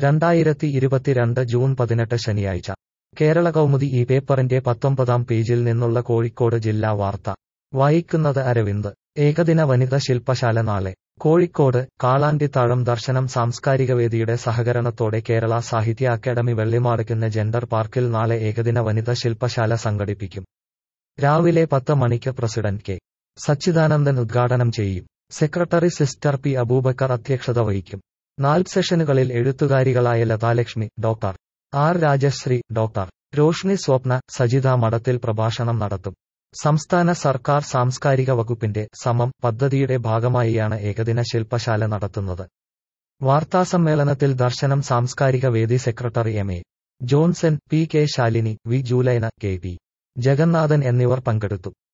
രണ്ടായിരത്തി ഇരുപത്തിരണ്ട് ജൂൺ പതിനെട്ട് ശനിയാഴ്ച കേരള കൗമുദി ഈ പേപ്പറിന്റെ പത്തൊമ്പതാം പേജിൽ നിന്നുള്ള കോഴിക്കോട് ജില്ലാ വാർത്ത വായിക്കുന്നത് അരവിന്ദ് ഏകദിന വനിത ശില്പശാല നാളെ കോഴിക്കോട് കാളാണ്ടിത്താഴം ദർശനം സാംസ്കാരികവേദിയുടെ സഹകരണത്തോടെ കേരള സാഹിത്യ അക്കാദമി വെള്ളിമാടുക്കുന്ന ജെൻഡർ പാർക്കിൽ നാളെ ഏകദിന വനിത ശില്പശാല സംഘടിപ്പിക്കും രാവിലെ പത്ത് മണിക്ക് പ്രസിഡന്റ് കെ സച്ചിദാനന്ദൻ ഉദ്ഘാടനം ചെയ്യും സെക്രട്ടറി സിസ്റ്റർ പി അബൂബക്കർ അധ്യക്ഷത വഹിക്കും നാല് സെഷനുകളിൽ എഴുത്തുകാരികളായ Lathalakshmi doctor R Rajasree doctor Roshni Swapna Sajitha Madathil പ്രഭാഷണം നടത്തും സംസ്ഥാന സർക്കാർ സാംസ്കാരിക വകുപ്പിന്റെ സമം പദ്ധതിയുടെ ഭാഗമായിയാണ് ഏകദിന ശില്പശാല നടത്തുന്നത് വാർത്താസമ്മേളനത്തിൽ ദർശനം സാംസ്കാരിക വേദി secretary M A Johnson P K Shalini V Julaina K P Jagannathan എന്നിവർ പങ്കെടുത്തു